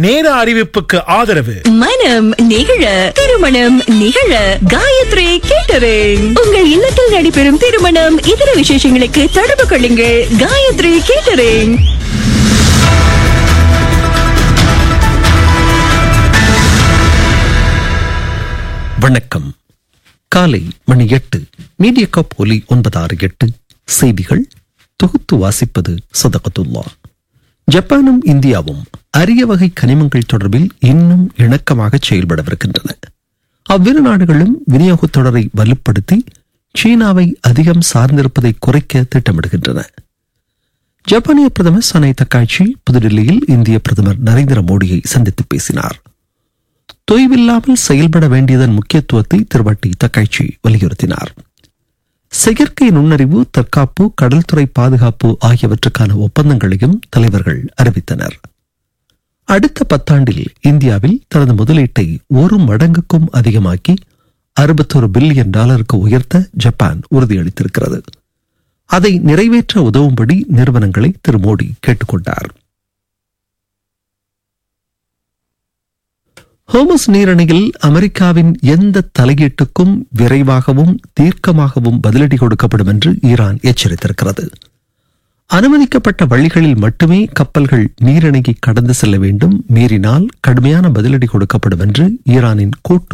நேர அறிவிப்புக்கு ஆதரவு மனம் நிகழ திருமணம் நிகழ காயத்ரி கேட்டரிங் உங்கள் இல்லத்தில் நடைபெறும் திருமணம் இதர விசேஷங்களுக்கு தொடர்பு கொள்ளுங்கள் காயத்ரி கேட்டரிங் வணக்கம் காலை மணி எட்டு மீடியா கப் ஒலி ஒன்பதாறு எட்டு செய்திகள் தொகுத்து வாசிப்பது சதகத்துல்லா ஜப்பானும் இந்தியாவும் அரிய வகை கனிமங்கள் தொடர்பில் இன்னும் இணக்கமாக செயல்படவிருக்கின்றன அவ்விரு நாடுகளும் விநியோகத் தொடரை வலுப்படுத்தி சீனாவை அதிகம் சார்ந்திருப்பதை குறைக்க திட்டமிடுகின்றன ஜப்பானிய பிரதமர் சனை தக்காய்ச்சி புதுடில்லியில் இந்திய பிரதமர் நரேந்திர மோடியை சந்தித்து பேசினார் தொய்வில்லாமல் செயல்பட வேண்டியதன் முக்கியத்துவத்தை திருவட்டி தக்காய்ச்சி வலியுறுத்தினார் செயற்கை நுண்ணறிவு தற்காப்பு கடல்துறை பாதுகாப்பு ஆகியவற்றுக்கான ஒப்பந்தங்களையும் தலைவர்கள் அறிவித்தனர் அடுத்த பத்தாண்டில் இந்தியாவில் தனது முதலீட்டை ஒரு மடங்குக்கும் அதிகமாக்கி அறுபத்தொரு பில்லியன் டாலருக்கு உயர்த்த ஜப்பான் உறுதியளித்திருக்கிறது அதை நிறைவேற்ற உதவும்படி நிறுவனங்களை திரு மோடி கேட்டுக்கொண்டார் ஹோமஸ் நீரணையில் அமெரிக்காவின் எந்த தலையீட்டுக்கும் விரைவாகவும் தீர்க்கமாகவும் பதிலடி கொடுக்கப்படும் என்று ஈரான் எச்சரித்திருக்கிறது அனுமதிக்கப்பட்ட வழிகளில் மட்டுமே கப்பல்கள் நீரணையை கடந்து செல்ல வேண்டும் மீறினால் கடுமையான பதிலடி கொடுக்கப்படும் என்று ஈரானின் கூட்டு